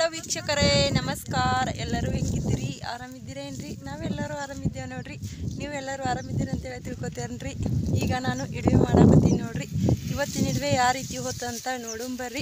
Hello ವೀಕ್ಷಕರೇ ನಮಸ್ಕಾರ ಎಲ್ಲರೂ ಹೆಂಗಿದ್ದೀರಿ ಆರಾಮಿದ್ದೀರೇನ್ರಿ ನಾವೆಲ್ಲರೂ ಆರಾಮಿದ್ದೇವೆ ನೋಡ್ರಿ ನೀವೆಲ್ಲರೂ ಆರಾಮಿದ್ದೀರಿ ಅಂತೇಳಿ ತಿಳ್ಕೊತೇನ್ರಿ ಈಗ ನಾನು ಇಡುವೆ ಮಾಡಾಕತ್ತೀನಿ ನೋಡ್ರಿ ಇವತ್ತಿನ ಇಡುವೆ ಯಾವ ರೀತಿ ಹೋತು ಅಂತ ನೋಡುಂ ಬರ್ರಿ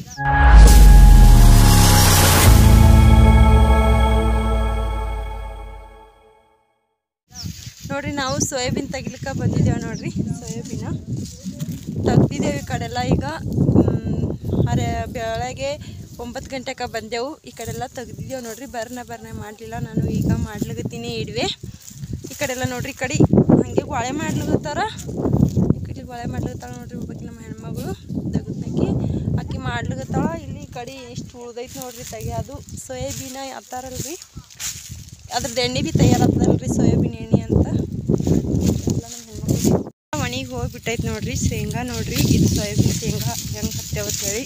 ನೋಡ್ರಿ ನಾವು ಸೋಯಾಬೀನ್ ತೆಗಿಲಿಕ್ಕೆ ಬಂದಿದ್ದೇವೆ ನೋಡ್ರಿ ಸೋಯಾಬೀನ ತೆಗ್ದಿದ್ದೇವೆ ಈ ಕಡೆಲ್ಲ ಈಗ ಮ್, ಅರೆ ಬೆಳಗ್ಗೆ ಒಂಬತ್ತು ಗಂಟೆಗೆ ಬಂದೆವು ಈ ಕಡೆಲ್ಲ ತೆಗ್ದಿದ್ದೇವೆ ನೋಡ್ರಿ ಬರ್ನ ಬರ್ನ ಮಾಡಲಿಲ್ಲ ನಾನು ಈಗ ಮಾಡ್ಲಿಕತ್ತೀನಿ ಇಡ್ವೆ ಈ ಕಡೆಲ್ಲ ನೋಡ್ರಿ ಈ ಕಡೆ ಹಂಗೆ ಬಾಳೆ ಮಾಡ್ಲಿಕತ್ತಾರ ಈ ಕಡೆ ಬಾಳೆ ಮಾಡ್ಲಿಕತ್ತಾಳ ನೋಡ್ರಿ ಒಬ್ಬಾಕಿ ನಮ್ಮ ಹೆಣ್ಮಗಳು ತೆಗೆದ್ನಾಕಿ ಅಕ್ಕಿ ಮಾಡ್ಲಿಕತ್ತಾಳ ಇಲ್ಲಿ ಈ ಕಡೆ ಇಷ್ಟು ಉಳ್ದೈತಿ ನೋಡ್ರಿ ತೆಗಿಯೋದು ಸೋಯಾಬೀನ ಅತ್ತಾರಲ್ರಿ ಅದ್ರದ್ದು ಎಣ್ಣೆ ಬಿ ತಯಾರಾಗ್ತದಲ್ರಿ ಸೋಯಾಬೀನ್ ಎಣ್ಣೆ ಅಂತ ಎಲ್ಲ ನಮ್ಮ ಹೆಣ್ಮಕ್ಳು ಮನೆಗೆ ಹೋಗ್ಬಿಟ್ಟೈತೆ ನೋಡ್ರಿ ಶೇಂಗಾ ನೋಡ್ರಿ ಇದು ಸೋಯಾಬೀನ್ ಶೇಂಗಾ ಹೆಂಗೆ ಹತ್ತೇವ ಹೇಳಿ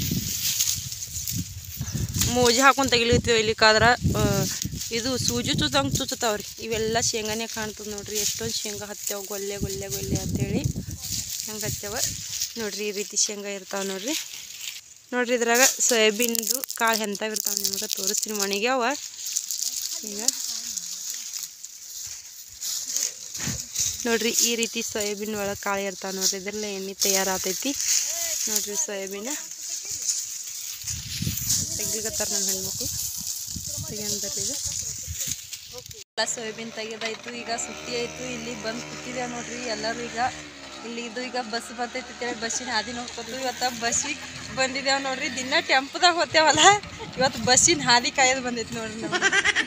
ಮೋಜಿ ಹಾಕೊಂಡು ತೆಗಿಲಿತ್ತೀವಿ ಇಲ್ಲಿಕ್ಕಾದ್ರೆ ಇದು ಸೂಜಿ ಚುಚ್ಚಂಗೆ ಚುಚ್ಚತಾವ್ರಿ ಇವೆಲ್ಲ ಶೇಂಗಾನೇ ಕಾಣ್ತದೆ ನೋಡ್ರಿ ಎಷ್ಟೊಂದು ಶೇಂಗಾ ಹತ್ತೇವ ಗೊಲ್ಲೆ ಗೊಲ್ಲೆ ಗೊಲ್ಲೆ ಅಂತೇಳಿ ಹೆಂಗೆ ಹತ್ತೇವ ನೋಡ್ರಿ ಈ ರೀತಿ ಶೇಂಗಾ ಇರ್ತಾವ ನೋಡ್ರಿ ನೋಡ್ರಿ ಇದ್ರಾಗ ಸೋಯಾಬೀನ್ದು ಕಾಳು ಎಂಥವು ಇರ್ತಾವೆ ನಿಮ್ಗೆ ತೋರಿಸ್ತೀನಿ ಒಣಗ್ಯಾವ ಈಗ ನೋಡ್ರಿ ಈ ರೀತಿ ಸೋಯಾಬೀನ್ ಒಳಗೆ ಕಾಳು ಇರ್ತಾವ ನೋಡ್ರಿ ಇದ್ರಲ್ಲ ಎಣ್ಣೆ ತಯಾರಾತೈತಿ ನೋಡ್ರಿ ಸೋಯಾಬೀನ ತೆಗಿಲಿಕತ್ತಾರ ನಮ್ಮ ಹೆಣ್ಮಕ್ಳು ತೆಗಿಯನ್ ಬರ್ರಿ ಇದು ಎಲ್ಲ ಸೋಯಾಬೀನ್ ತೆಗೆದಾಯ್ತು ಈಗ ಸುತ್ತಿ ಆಯ್ತು ಇಲ್ಲಿ ಬಂದು ಕೂತಿದ್ದೇವೆ ನೋಡ್ರಿ ಎಲ್ಲರೂ ಈಗ ಇಲ್ಲಿ ಇದು ಈಗ ಬಸ್ ಬರ್ತೈತಿ ಅಂತೇಳಿ ಬಸ್ಸಿನ ಹಾದಿ ನೋಡ್ಕೊತು ಇವತ್ತು ಬಸ್ಸಿಗೆ ಬಂದಿದ್ದೇವೆ ನೋಡ್ರಿ ದಿನ ಟೆಂಪದಾಗ ಹೋಗ್ತೇವಲ್ಲ ಇವತ್ತು ಬಸ್ಸಿನ ಹಾದಿ ಕಾಯೋದು ಬಂದೈತಿ ನೋಡ್ರಿ ನಾವು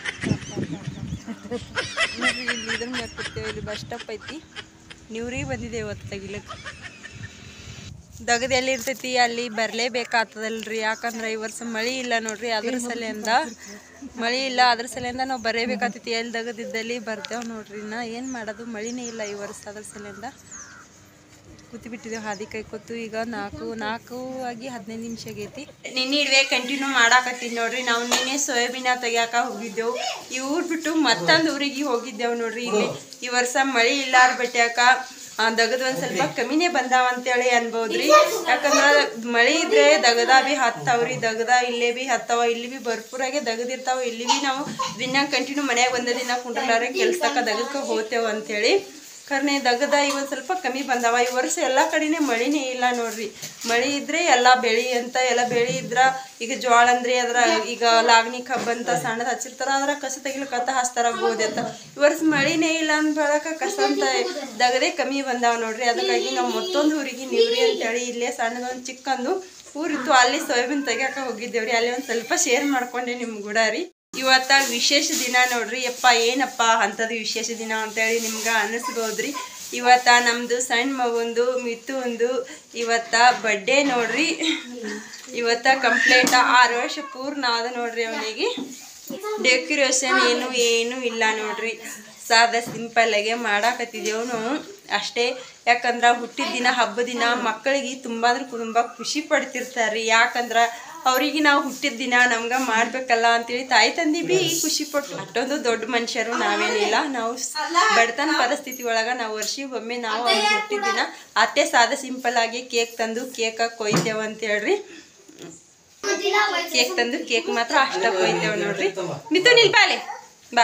ನೋಡ್ರಿ ಇಲ್ಲಿ ಇದ್ರ ಮೇಲೆ ಕೂತೇವೆ ಇಲ್ಲಿ ಬಸ್ ಸ್ಟಾಪ್ ಐತಿ ನೀವ್ರಿಗೆ ಬಂದಿದ್ದೇವೆ ಇವತ್ತು ತೆಗಿಲಕ್ಕೆ ದಗದ ಎಲ್ಲಿ ಇರ್ತೈತಿ ಅಲ್ಲಿ ಬರಲೇಬೇಕಾಗ್ತದಲ್ರಿ ಯಾಕಂದ್ರೆ ಈ ವರ್ಷ ಮಳಿ ಇಲ್ಲ ನೋಡ್ರಿ ಅದ್ರ ಸಲಿಂದ ಮಳಿ ಇಲ್ಲ ಅದ್ರ ಸಲಿಂದ ನಾವು ಬರೇಬೇಕಾಗ್ತೈತಿ ಎಲ್ಲಿ ದಗದಿದ್ದಲ್ಲಿ ಬರ್ತೇವೆ ನೋಡ್ರಿ ನಾ ಏನು ಮಾಡೋದು ಮಳಿನೇ ಇಲ್ಲ ಈ ವರ್ಷ ಅದ್ರ ಸಲಿಂದ ಕೂತಿ ಬಿಟ್ಟಿದ್ದೇವೆ ಹಾದಿ ಕೈ ಕೂತು ಈಗ ನಾಲ್ಕು ನಾಲ್ಕು ಆಗಿ ಹದಿನೈದು ನಿಮಿಷ ಆಗೈತಿ ನಿನ್ನೆ ಇಡ್ವೆ ಕಂಟಿನ್ಯೂ ಮಾಡಾಕತ್ತೀನಿ ನೋಡ್ರಿ ನಾವು ನಿನ್ನೆ ಸೋಯಾಬೀನ ತೆಗಿಯಾಕ ಹೋಗಿದ್ದೆವು ಈ ಊರ್ ಬಿಟ್ಟು ಮತ್ತೊಂದು ಊರಿಗೆ ಹೋಗಿದ್ದೆವು ನೋಡ್ರಿ ಇಲ್ಲಿ ಈ ವರ್ಷ ಮಳಿ ಇಲ್ಲಾರ ಬೆಟ್ಯಾಕ ದಗದ ಒಂದ್ ಸ್ವಲ್ಪ ಕಮ್ಮಿನೇ ಬಂದಾವ ಅಂತೇಳಿ ಅನ್ಬೋದ್ರಿ ಯಾಕಂದ್ರ ಮಳಿ ಇದ್ರೆ ದಗದ ಬಿ ಹತ್ತಾವ್ರಿ ದಗದ ಇಲ್ಲೇ ಬಿ ಹತ್ತಾವ ಇಲ್ಲಿ ಬಿ ಭರ್ಪೂರಾಗೆ ದಗದಿರ್ತಾವ ಇಲ್ಲಿ ಬಿ ನಾವು ದಿನ ಕಂಟಿನ್ಯೂ ಮನ್ಯಾಗ ಒಂದೇ ದಿನ ಕುಂಡ್ರಲಾರ ಕೆಲ್ಸಕ್ಕ ದಗಕ್ಕೆ ಹೋಗ್ತೇವ ಅಂತೇಳಿ ಕರ್ನೆ ದಗದ ಈಗ ಒಂದು ಸ್ವಲ್ಪ ಕಮ್ಮಿ ಬಂದಾವ ಈ ವರ್ಷ ಎಲ್ಲ ಕಡೆನೇ ಮಳಿನೇ ಇಲ್ಲ ನೋಡ್ರಿ ಮಳಿ ಇದ್ರೆ ಎಲ್ಲ ಬೆಳಿ ಅಂತ ಎಲ್ಲ ಬೆಳಿ ಇದ್ರ ಈಗ ಜೋಳ ಅಂದ್ರೆ ಅದ್ರ ಈಗ ಲಾಗ್ನಿ ಕಬ್ಬ್ ಅಂತ ಸಣ್ಣದ ಹಚ್ಚಿರ್ತಾರ ಅದ್ರ ಕಸ ತೆಗಿಲಿಕ್ಕತ್ತ ಹಚ್ತಾರ ಗೋಧಿ ಅಂತ ಈ ವರ್ಷ ಮಳಿನೇ ಇಲ್ಲ ಅಂದ ಬಳಕ ಕಸ ಅಂತ ದಗದೇ ಕಮ್ಮಿ ಬಂದಾವ ನೋಡ್ರಿ ಅದಕ್ಕಾಗಿ ನಾವು ಮತ್ತೊಂದು ಊರಿಗೆ ನೀವ್ರಿ ಅಂತೇಳಿ ಇಲ್ಲೇ ಸಣ್ಣದೊಂದು ಚಿಕ್ಕಂದು ಊರಿತ್ತು ಅಲ್ಲಿ ಸೋಯಾಬೀನ್ ತೆಗಿಯಾಕ ಹೋಗಿದ್ದೇವ್ರಿ ಅಲ್ಲಿ ಒಂದು ಸ್ವಲ್ಪ ಶೇರ್ ಮಾಡ್ಕೊಂಡೆ ನಿಮ್ ಕೂಡ ರೀ ಇವತ್ತ ವಿಶೇಷ ದಿನ ನೋಡ್ರಿ ಯಪ್ಪ ಏನಪ್ಪ ಅಂಥದ್ದು ವಿಶೇಷ ದಿನ ಅಂತೇಳಿ ನಿಮ್ಗೆ ಅನಿಸ್ಬೋದ್ರಿ ಇವತ್ತ ನಮ್ದು ಸಣ್ಣ ಮಗುಂದು ಮಿತು ಒಂದು ಇವತ್ತ ಬರ್ಡೇ ನೋಡ್ರಿ ಇವತ್ತ ಕಂಪ್ಲೀಟ್ ಆರು ವರ್ಷ ಪೂರ್ಣ ಆದ ನೋಡ್ರಿ ಅವನಿಗೆ ಡೆಕೋರೇಷನ್ ಏನು ಏನು ಇಲ್ಲ ನೋಡ್ರಿ ಸಾದಾ ಸಿಂಪಲ್ ಆಗಿ ಮಾಡಾಕತ್ತಿದ್ದೇವು ನಾವು ಅಷ್ಟೇ ಯಾಕಂದ್ರೆ ಹುಟ್ಟಿದ ದಿನ ಹಬ್ಬದ ದಿನ ಮಕ್ಕಳಿಗೆ ತುಂಬ ಅಂದ್ರೆ ತುಂಬ ಖುಷಿ ಪಡ್ತಿರ್ತಾರ್ರಿ ಯಾಕಂದ್ರೆ ಅವ್ರಿಗೆ ನಾವು ಹುಟ್ಟಿದ ದಿನ ನಮ್ಗೆ ಮಾಡ್ಬೇಕಲ್ಲ ಅಂತೇಳಿ ತಾಯಿ ತಂದೆ ಬಿ ಖುಷಿ ಪಟ್ಟು ಅಷ್ಟೊಂದು ದೊಡ್ಡ ಮನುಷ್ಯರು ನಾವೇನಿಲ್ಲ ನಾವು ಸ್- ಬಡತನ ಪರಿಸ್ಥಿತಿ ಒಳಗೆ ನಾವು ವರ್ಷಿಗೊಮ್ಮೆ ನಾವು ಅವ್ರಿಗೆ ಹುಟ್ಟಿದ ದಿನ ಅಷ್ಟೇ ಸಾದಾ ಸಿಂಪಲ್ ಆಗಿ ಕೇಕ್ ತಂದು ಕೇಕ ಕೊಯ್ತೇವೆ ಅಂತ ಹೇಳ್ರಿ ಕೇಕ್ ತಂದು ಕೇಕ್ ಮಾತ್ರ ಅಷ್ಟ ಕೊಯ್ತೇವೆ ನೋಡ್ರಿ ಮಿತು ನಿಲ್ಪಾಲೆ ಬಾ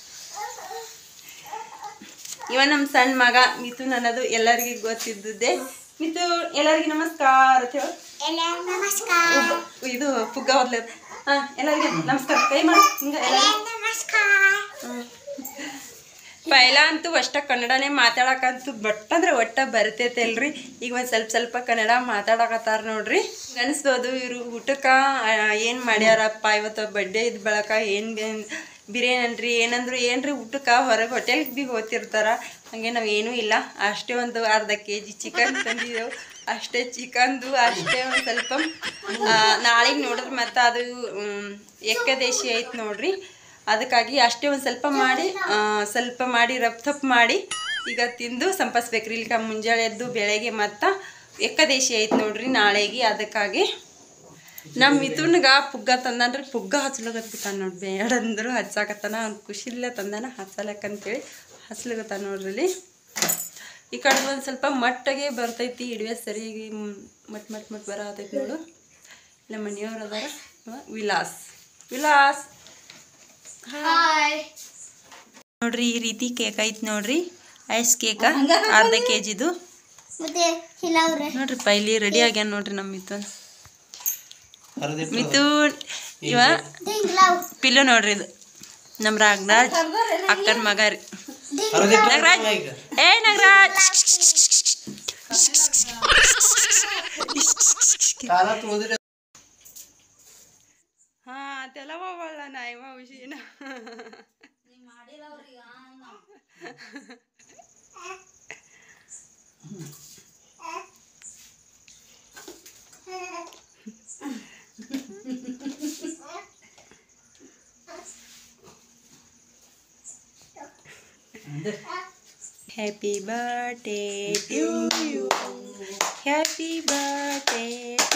ಇವ ನಮ್ಮ ಸಣ್ಣ ಮಗ ಮಿಥುನ್ ಅನ್ನೋದು ಎಲ್ಲರಿಗೂ ಗೊತ್ತಿದ್ದುದೇ ಮಿತು ಎಲ್ಲರಿಗೂ ನಮಸ್ಕಾರ ಅಂತ ಹೇಳು. ಉಬ್ಬ- ಇದು ಪುಗ್ಗ ಹೋದ್ಲ ಹಾ ಎಲ್ಲರಿಗೂ ನಮಸ್ಕಾರ ಕೈ ಮಾಡಿ ಹಿಂಗ ಎಲ್ಲರಿಗೂ ಪೈಲ ಅಂತೂ ಅಷ್ಟ ಕನ್ನಡನೇ ಮಾತಾಡಕಂತೂ ಬಟ್ ಅಂದ್ರೆ ಒಟ್ಟ ಬರ್ತೈತೆ ಅಲ್ರಿ ಈಗ ಒಂದು ಸ್ವಲ್ಪ ಸ್ವಲ್ಪ ಕನ್ನಡ ಮಾತಾಡಕತ್ತಾರ ನೋಡ್ರಿ ಅನಿಸ್ಬೋದು ಇವರು ಊಟಕ್ಕೆ ಏನು ಮಾಡ್ಯಾರಪ್ಪ ಇವತ್ತು ಬರ್ಡೇ ಇದ್ ಬಳಕ ಏನು ಬಿರಿಯಾನಿ ಅನ್ರಿ ಏನಂದ್ರು ಏನ್ರಿ ಊಟಕ್ಕೆ ಹೊರಗೆ ಹೋಟೆಲ್ಗೆ ಬಿ ಹೋಗ್ತಿರ್ತಾರ ಹಾಗೆ ನಾವು ಏನೂ ಇಲ್ಲ ಅಷ್ಟೇ ಒಂದು ಅರ್ಧ ಕೆ ಜಿ ಚಿಕನ್ ತಂದಿದ್ದೆವು ಅಷ್ಟೇ ಚಿಕನ್ದು ಅಷ್ಟೇ ಒಂದು ಸ್ವಲ್ಪ ನಾಳೆಗೆ ನೋಡಿದ್ರೆ ಮತ್ತೆ ಅದು ಮ್, ಏಕದೇಶಿ ಐತೆ ನೋಡ್ರಿ ಅದಕ್ಕಾಗಿ ಅಷ್ಟೇ ಒಂದು ಸ್ವಲ್ಪ ಮಾಡಿ ಆ, ಸ್ವಲ್ಪ ಮಾಡಿ ರಫ್ ತಪ್ ಮಾಡಿ ಈಗ ತಿಂದು ಸಂಪಸ್ಬೇಕ್ರಿ ಇಲ್ಲಿಕ ಮುಂಜಾನೆ ಎದ್ದು ಬೆಳಗ್ಗೆ ಮತ್ತು ಏಕದೇಶಿ ಐತೆ ನೋಡ್ರಿ ನಾಳೆಗೆ ಅದಕ್ಕಾಗಿ ನಮ್ಮ ಮಿಥುನ್ಗ ಪುಗ್ಗ ತಂದನ್ರಿ ಪುಗ್ಗ ಹಚ್ಲಗತ್ಬಿಟ್ಟಾನ ನೋಡಿ ಬೇಡಂದ್ರು ಹಚ್ಚಾಕತ್ತಾನ ಅವ್ನು ಖುಷಿಲ್ಲೇ ತಂದಾನ ಹಚ್ಚಲಕ್ಕಂತೇಳಿ ಹಚ್ಲಗತ್ತಾನ ನೋಡ್ರಿ ಇಲ್ಲಿ ಈ ಕಡೆ ಒಂದು ಸ್ವಲ್ಪ ಮಟ್ಟಿಗೆ ಬರ್ತೈತಿ ಇಡುವೆ ಸರಿಯಾಗಿ ಮ್- ಮಟ್ ಮಟ್ ಮಟ್ ಬರತೈತಿ ನೋಡು ನಮ್ಮ ಮನೆಯವ್ರು ಅದಾರ ಇವ ವಿಲಾಸ್ ವಿಲಾಸ್ ಹಾಯ್ ನೋಡ್ರಿ ಈ ರೀತಿ ಕೇಕ್ ಐತ್ ನೋಡ್ರಿ ಐಸ್ ಕೇಕ ಅರ್ಧ ಕೆ ಜಿದು ಮತ್ತೆ ಹಿಲಾವ್ರೆ ನೋಡ್ರಿ ಪೈಲಿ ರೆಡಿ ಆಗ್ಯಾನ ನೋಡ್ರಿ ನಮ್ಮ ಮಿಥುನ್ ಮಿಥುನ್ ಇವ ದಿಂಗ್ಲಾವ್ ಪಿಲ್ಲು ನೋಡ್ರಿ ಇದು ನಮ್ಮ ರಾಗ್ನಾಥ್ ಅಕ್ಕನ ಮಗ ರೀ ನಾಗರಾಜ್ ಏ ನಾಗರಾಜ್ ಹಾ ತೆಲವ ಬಳ್ಳ ನಾಯಿವ ಹುಷಿನ Happy birthday to you. Happy birthday